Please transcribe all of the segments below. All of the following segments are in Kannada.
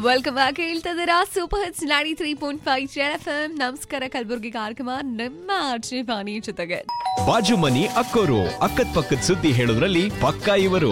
ವೆಲ್ಕಮ್ ಬ್ಯಾಕ್ ಹೇಳ್ತಾ ಇದ್ದೀರಾ super hits ninety three point five F M ನಮಸ್ಕಾರ ಕಲಬುರ್ಗಿ ಕಾರ್ಯಕ್ರಮ ನಿಮ್ಮ ಆರ್ಜೆ ಬಾನಿ ಜೊತೆಗೆ ಬಾಜು ಮನಿ ಅಕ್ಕೋರು ಅಕ್ಕದ ಪಕ್ಕದ ಸುದ್ದಿ ಹೇಳೋದ್ರಲ್ಲಿ ಪಕ್ಕ ಇವರು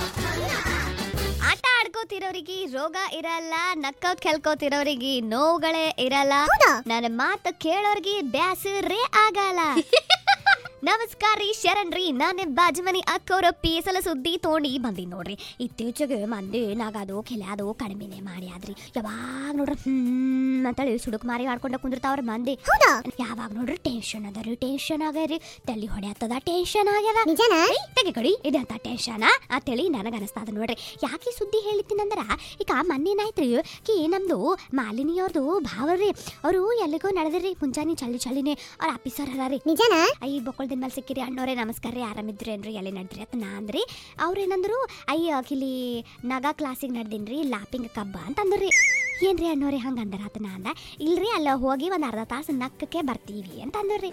ಆಟ ಆಡ್ಕೋತಿರೋರಿಗೆ ರೋಗ ಇರಲ್ಲ ನಕ್ಕೌಟ್ ಕೆಲ್ಕೋತಿರೋರಿಗೆ ನೋವುಗಳೇ ಇರಲ್ಲ ನನ್ನ ಮಾತು ಕೇಳೋರಿಗೆ ಬ್ಯಾಸರೇ ಆಗಲ್ಲ ನಮಸ್ಕಾರ ರೀ ಶರಣ್ ರೀ ನಾನು ಬಾಜುಮನಿ ಅಕ್ಕೋರ ಪೀಸಲ ಸುದ್ದಿ ತೊಗೊಂಡು ಬಂದಿ ನೋಡ್ರಿ ಇತ್ತೀಚೆಗೆ ಮಂದಿ ನಾಗದು ಕೆಲ್ಯಾದು ಕಡಿಮೆನೆ ಮಾಡಿ ಆದ್ರಿ ಯಾವಾಗ ನೋಡ್ರಿ ಹ್ಮ್ ಅಂತೇಳಿ ಸುಡುಕ್ ಮಾರಿ ಆಡ್ಕೊಂಡ ಕುಂದಿರ್ತಾವ್ರ ಮಂದಿ ಯಾವಾಗ ನೋಡ್ರಿ ಟೆನ್ಷನ್ ಅದ ರೀ ಟೆನ್ಷನ್ ಆಗ್ಯಾರಿ ತಲೆ ಹೊಡೆಯತ್ತದ ಟೆನ್ಷನ್ ಆಗ್ಯದ ಏಯ್, ತೆಗಿ ಕಡಿ ಇದಂತ ಟೆನ್ಷನ್ ಅಂತೇಳಿ ನನಗ ಅನಸ್ತದ ನೋಡ್ರಿ ಯಾಕೆ ಸುದ್ದಿ ಹೇಳಿದ್ದೀನಂದ್ರ ಈಗ ಮೊನ್ನೇನಾಯ್ತ್ರಿ ಕಿ ನಮ್ದು ಮಾಲಿನಿ ಅವ್ರದ್ದು ಭಾವರ್ರಿ ಅವರು ಎಲ್ಲಿಗೋ ನಡೆದ್ರಿ ಮುಂಜಾನೆ ಚಳಿ ಚಳಿನೇ ಅವ್ರ ಆಫೀಸರ್ ಅದ ರೀ ನಿಜನ ಐ ಬೊಕ್ಕಳ್ದಿನ ಮೇಲೆ ಸಿಕ್ಕಿರಿ ಅಣ್ಣವ್ರೆ ನಮಸ್ಕಾರ ರೀ ಆರಾಮಿದ್ರಿ ಏನ್ರಿ ಎಲ್ಲಿ ನಡ್ರಿ ಅಂತ ನಾ ಅಂದ್ರಿ ಅವ್ರೇನಂದ್ರು ಅಯ್ಯ ಕಿಲಿ ನಗ ಕ್ಲಾಸಿಗೆ ನಡ್ದಿನ್ರಿ ಲಾಪಿಂಗ್ ಕಬ್ಬ ಅಂತ ಅಂದ್ರಿ ಏನ್ರಿ ಅಣ್ಣವ್ರೆ ಹಂಗ ಅಂದ್ರ ಆತ ನಾ ಅಂದ ಇಲ್ರಿ ಅಲ್ಲ ಹೋಗಿ ಒಂದ್ ಅರ್ಧ ತಾಸು ನಕ್ಕಕ್ಕೆ ಬರ್ತೀವಿ ಅಂತ ಅಂದ್ರಿ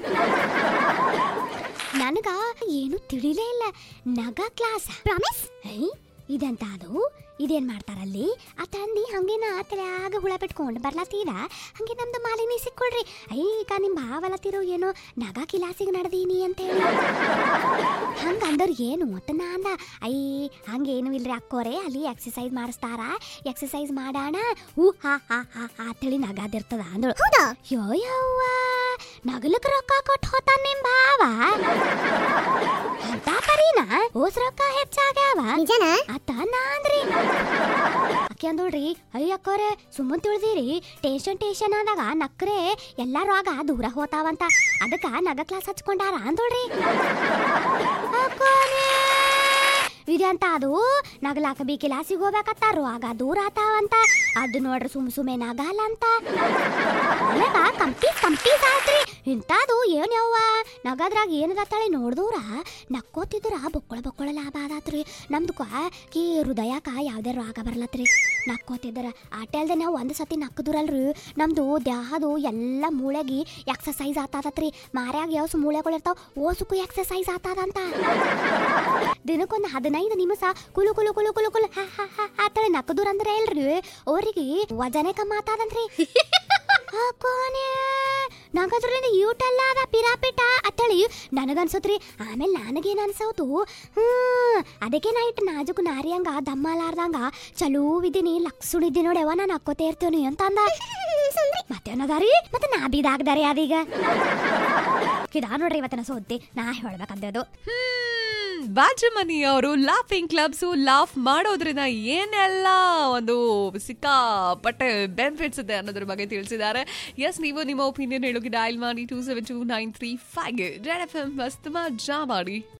ನನಗ ಏನು ತಿಳಿಲೇ ಇಲ್ಲ ನಗ ಕ್ಲಾಸ್ ಪ್ರಾಮಿಸ್ ಐ ಇದಂತ ಅದು ಇದೇನ್ ಮಾಡ್ತಾರಲ್ಲಿ ಆ ತಂದಿ ಹಂಗೇನ ತಲ್ಯಾಗ ಹುಳ ಬಿಟ್ಕೊಂಡು ಬರ್ಲತ್ತೀರ ಹಂಗೆ ನಮ್ದು ಮಾಲಿನಿ ಸಿಕ್ಕೊಳ್ರಿ ಐ ಈಗ ನಿಮ್ ಭಾವಲತ್ತಿರೋ ಏನೋ ನಗ ಕಿಲಾಸಿಗೆ ನಡ್ದೀನಿ ಅಂತ ಹೇಳಿ ಹಂಗ ಅಂದರ್ ಏನು ಅಂತ ನಾ ಅಂದ ಐ ಹಂಗೇನು ಇಲ್ರಿ ಅಕ್ಕೋರೆ ಅಲ್ಲಿ ಎಕ್ಸಸೈಸ್ ಮಾಡಿಸ್ತಾರ ಎಕ್ಸಸೈಸ್ ಮಾಡಾಣ ಹೂ ಹಾ ಹಾ ಹಾ ಹಾ ಅಂತೇಳಿ ನಗಾದಿರ್ತದ ಅಂದಳು ಯೋ ಯವ್ವ ನಗಲಕ್ ರೊಕ್ಕ ಕೊಟ್ಟು ಹೋತಾನ ನಿಮ್ ಭಾವ ಅಂತ ಪರಿನ ಓಸ್ ರೊಕ್ಕ ಹೆಚ್ಚಾಗ್ಯಾವ ನಿಜನ ಅತ್ತ ನಾಂದ್ರಿ ಅಕ್ಕಿ ಅಂದೋಳ್ರಿ ಅಯ್ಯ ಅಕ್ಕೋರೆ ಸುಮ್ಮನ್ ತಿಳಿದಿರಿ ಟೇಷನ್ ಟೇಷನ್ ಆದಾಗ ನಕ್ರೆ ಎಲ್ಲಾ ರೋಗ ದೂರ ಹೋತಾವಂತ ಅದಕ್ಕ ನಗ ಕ್ಲಾಸ್ ಹಚ್ಕೊಂಡಾರ ಅಂದೋಳ್ರಿ ಅಕ್ಕೋರೆ ಇದಂತ ಅದು ನಗಲಾಕ ಬಿ ಕ್ಲಾಸಿಗೆ ಹೋಗ್ಬೇಕತ್ತಾರು ಆಗ ದೂರ ಆತಾವಂತ ಅದು ನೋಡ್ರಿ ಸುಮ್ ಸುಮ್ಮನೆ ನಗಲ್ಲ ಅಂತ ನನಗ ಕಂಪೀಸ್ ಕಂಪೀಸ್ ಆತ್ರಿ ಇಂಥದ್ದು ಏನ್ ಯವ್ವ ನಗದ್ರಾಗ ಏನದತ್ತಾಳೆ ನೋಡ್ದವ್ರ ನಕ್ಕೋತಿದ್ರ ಬೊಕ್ಕಳ ಬೊಕ್ಕಳ ಲಾಭ ಆದಾತ್ರಿ ನಮ್ದು ಕಿ ಹೃದಯಕ ಯಾವ್ದೇ ರೋಗ ಬರ್ಲತ್ರಿ ನಕ್ಕೋತಿದ್ರ ಆಟೆ ಅಲ್ದೆ ನಾವು ಒಂದು ಸತಿ ನಕ್ಕದ್ರಲ್ರಿ ನಮ್ದು ದೇಹದು ಎಲ್ಲ ಮೂಳೆಗಿ ಎಕ್ಸಸೈಸ್ ಆತಾದತ್ರಿ ಮಾರ್ಯಾಗ ಯಾವ ಮೂಳೆಗಳಿರ್ತಾವ ಓಸುಕು ಎಕ್ಸಸೈಸ್ ಆತಾದಂತ ದಿನಕ್ಕೊಂದು ಹದಿನೈದು ನಿಮಿಷ ಕುಲು ಕುಲು ಕುಲು ಕುಲು ಕುಲು ಹ ಹ ಹ ಆತಳೆ ನಕ್ಕದೂರ ಅಂದ್ರೆ ಇಲ್ರಿ ಅವ್ರಿಗೆ ವಜನೆ ಕಮ್ಮ ಆತಾದಂತ್ರಿ ಹಾಕೋನೆ ನಗದ್ರಿಂದ ಯೂಟಲ್ಲ ಅದ ಪಿರಾಪಿಟ ಅತ್ತಳಿ ನನಗನ್ಸತ್ರಿ ಆಮೇಲೆ ನನಗೇನ್ ಅನ್ಸೋತು ಹ್ಮ್ ಅದಕ್ಕೆ ನಾ ಇಟ್ಟು ನಾಜುಕು ನಾರಿಯಂಗ ದಮ್ಮಲಾರ್ದಂಗ ಚಲೋ ಇದ್ದೀನಿ ಲಕ್ಸುಡಿದ್ದಿ ನೋಡಿ ಅವ ನಾನು ಹಾಕೋತೇ ಇರ್ತೀನಿ ಅಂತ ಅಂದ ಮತ್ತೇನದಾರಿ ಮತ್ತೆ ನಾ ಬಿದಾಗ್ದಾರಿ ಅದೀಗ ಇದಾ ನೋಡ್ರಿ ಇವತ್ತಿನ ಸೋದ್ದಿ ನಾ ಹೇಳ್ಬೇಕಂದದು ಹ್ಮ್ ಬಾಜು ಮನಿ ಅವರು ಲಾಫಿಂಗ್ ಕ್ಲಬ್ಸು ಲಾಫ್ ಮಾಡೋದ್ರಿಂದ ಏನೆಲ್ಲ ಒಂದು ಸಿಕ್ಕಾಪಟ್ಟೆ ಬೆನಿಫಿಟ್ಸ್ ಇದೆ ಅನ್ನೋದ್ರ ಬಗ್ಗೆ ತಿಳಿಸಿದ್ದಾರೆ ಎಸ್ ನೀವು ನಿಮ್ಮ ಒಪಿನಿಯನ್ ಹೇಳೋಕೆ ಡಯಲ್ ಮಾಡಿ two seven two nine three five red F M ಮಸ್ತ್ ಮಜಾ ಮಾಡಿ